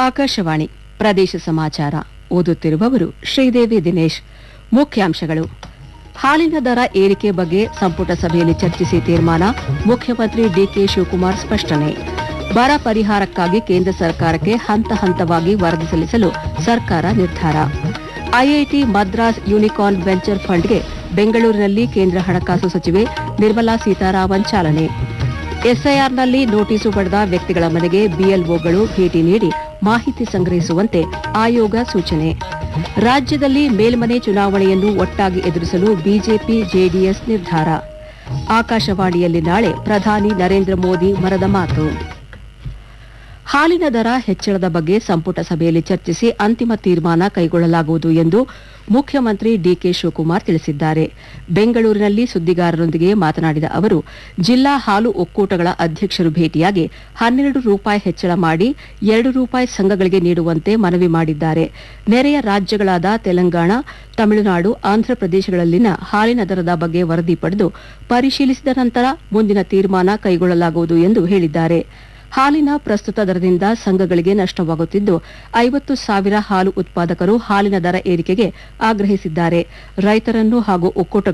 ಆಕಾಶವಾಣಿ ಪ್ರದೇಶ ಸಮಾಚಾರ ಓದುತ್ತಿರುವವರು ಶ್ರೀದೇವಿ ದಿನೇಶ್ ಮುಖ್ಯಾಂಶಗಳು ಹಾಲಿನ ದರ ಏರಿಕೆ ಬಗ್ಗೆ ಸಂಪುಟ ಸಭೆಯಲ್ಲಿ ಚರ್ಚಿಸಿ ತೀರ್ಮಾನ ಮುಖ್ಯಮಂತ್ರಿ ಡಿಕೆ ಶಿವಕುಮಾರ್ ಸ್ಪಷ್ಟನೆ ಬರ ಪರಿಹಾರಕ್ಕಾಗಿ ಕೇಂದ್ರ ಸರ್ಕಾರಕ್ಕೆ ಹಂತ ಹಂತವಾಗಿ ವರದಿ ಸಲ್ಲಿಸಲು ಸರ್ಕಾರ ನಿರ್ಧಾರ ಐಐಟಿ ಮದ್ರಾಸ್ ಯೂನಿಕಾರ್ನ್ ವೆಂಚರ್ ಫಂಡ್ಗೆ ಬೆಂಗಳೂರಿನಲ್ಲಿ ಕೇಂದ್ರ ಹಣಕಾಸು ಸಚಿವೆ ನಿರ್ಮಲಾ ಸೀತಾರಾಮನ್ ಚಾಲನೆ ಎಸ್ಐಆರ್ನಲ್ಲಿ ನೋಟಿಸು ಪಡೆದ ವ್ಯಕ್ತಿಗಳ ಮನೆಗೆ ಬಿಎಲ್ಒಗಳು ಭೇಟಿ ನೀಡಿ ಮಾಹಿತಿ ಸಂಗ್ರಹಿಸುವಂತೆ ಆಯೋಗ ಸೂಚನೆ ರಾಜ್ಯದಲ್ಲಿ ಮೇಲ್ಮನೆ ಚುನಾವಣೆಯನ್ನು ಒಟ್ಟಾಗಿ ಎದುರಿಸಲು ಬಿಜೆಪಿ ಜೆಡಿಎಸ್ ನಿರ್ಧಾರ ಆಕಾಶವಾಣಿಯಲ್ಲಿ ನಾಳೆ ಪ್ರಧಾನಿ ನರೇಂದ್ರ ಮೋದಿ ಮರದ ಮಾತು ಹಾಲಿನ ದರ ಹೆಚ್ಚಳದ ಬಗ್ಗೆ ಸಂಪುಟ ಸಭೆಯಲ್ಲಿ ಚರ್ಚಿಸಿ ಅಂತಿಮ ತೀರ್ಮಾನ ಕೈಗೊಳ್ಳಲಾಗುವುದು ಎಂದು ಮುಖ್ಯಮಂತ್ರಿ ಡಿಕೆ ಶಿವಕುಮಾರ್ ತಿಳಿಸಿದ್ದಾರೆ ಬೆಂಗಳೂರಿನಲ್ಲಿ ಸುದ್ದಿಗಾರರೊಂದಿಗೆ ಮಾತನಾಡಿದ ಅವರು ಜಿಲ್ಲಾ ಹಾಲು ಒಕ್ಕೂಟಗಳ ಅಧ್ಯಕ್ಷರು ಭೇಟಿಯಾಗಿ ಹನ್ನೆರಡು ರೂಪಾಯಿ ಹೆಚ್ಚಳ ಮಾಡಿ ಎರಡು ರೂಪಾಯಿ ಸಂಘಗಳಿಗೆ ನೀಡುವಂತೆ ಮನವಿ ಮಾಡಿದ್ದಾರೆ ನೆರೆಯ ರಾಜ್ಯಗಳಾದ ತೆಲಂಗಾಣ ತಮಿಳುನಾಡು ಆಂಧ್ರಪ್ರದೇಶಗಳಲ್ಲಿನ ಹಾಲಿನ ದರದ ಬಗ್ಗೆ ವರದಿ ಪಡೆದು ಪರಿಶೀಲಿಸಿದ ನಂತರ ಮುಂದಿನ ತೀರ್ಮಾನ ಕೈಗೊಳ್ಳಲಾಗುವುದು ಎಂದು ಹೇಳಿದ್ದಾರೆ ಹಾಲಿನ ಪ್ರಸ್ತುತ ದರದಿಂದ ಸಂಘಗಳಿಗೆ ನಷ್ಟವಾಗುತ್ತಿದ್ದು ಐವತ್ತು ಸಾವಿರ ಹಾಲು ಉತ್ಪಾದಕರು ಹಾಲಿನ ದರ ಏರಿಕೆಗೆ ಆಗ್ರಹಿಸಿದ್ದಾರೆ ರೈತರನ್ನು ಹಾಗೂ ಒಕ್ಕೂಟ